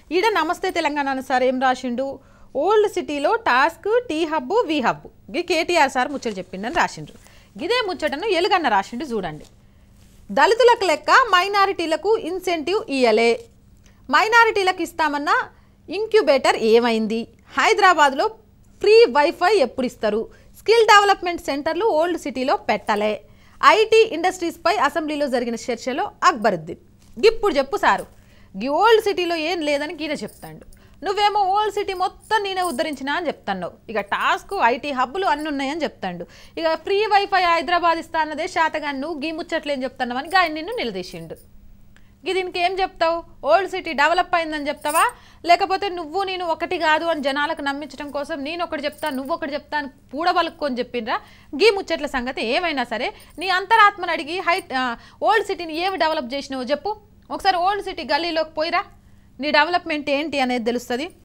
ఈడ నమస్తే తెలంగాణ సార్ ఏం రాసిండు ఓల్డ్ సిటీలో TASK T hub we hub ఇది కేటీఆర్ సార్ ముచ్చట చెప్పిండని రాసిండ్రు ఇదే ముచ్చటను ఎలుగన్న రాసిండు చూడండి దళితులకు లెక్క మైనారిటీలకు ఇన్సెంటివ్ ఇయ్యలే మైనారిటీలకు ఇస్తామన్న ఇంక్యుబేటర్ ఏమైంది హైదరాబాద్లో ఫ్రీ వైఫై ఎప్పుడు ఇస్తారు స్కిల్ డెవలప్మెంట్ సెంటర్లు ఓల్డ్ సిటీలో పెట్టలే ఐటీ ఇండస్ట్రీస్పై అసెంబ్లీలో జరిగిన చర్చలో అక్బరుద్దీన్ ఇప్పుడు చెప్పు సారు ఈ ఓల్డ్ సిటీలో ఏం లేదని ఈయన చెప్తాడు నువ్వేమో ఓల్డ్ సిటీ మొత్తం నేనే ఉద్ధరించిన అని చెప్తాను ఇక టాస్క్ ఐటీ హబ్బులు అన్నీ ఉన్నాయని చెప్తాడు ఇక ఫ్రీ వైఫై హైదరాబాద్ ఇస్తా అన్నదే శాతగాని నువ్వు గీ ముచ్చట్లేం చెప్తున్నావు అని ఆయన నిన్ను నిలదీసిండు ఇది దీనికి ఏం చెప్తావు ఓల్డ్ సిటీ డెవలప్ అయిందని చెప్తావా లేకపోతే నువ్వు నేను ఒకటి కాదు అని జనాలకు నమ్మించడం కోసం నేను ఒకటి చెప్తా నువ్వు ఒకటి చెప్తా అని పూడబలుక్కొని చెప్పిండ్రా గీ ముచ్చట్ల సంగతి ఏమైనా సరే నీ అంతరాత్మను అడిగి హై ఓల్డ్ సిటీని ఏమి డెవలప్ చేసినావో చెప్పు ఒకసారి ఓల్డ్ సిటీ గల్లీలోకి పోయిరా నీ డెవలప్మెంట్ ఏంటి అనేది తెలుస్తుంది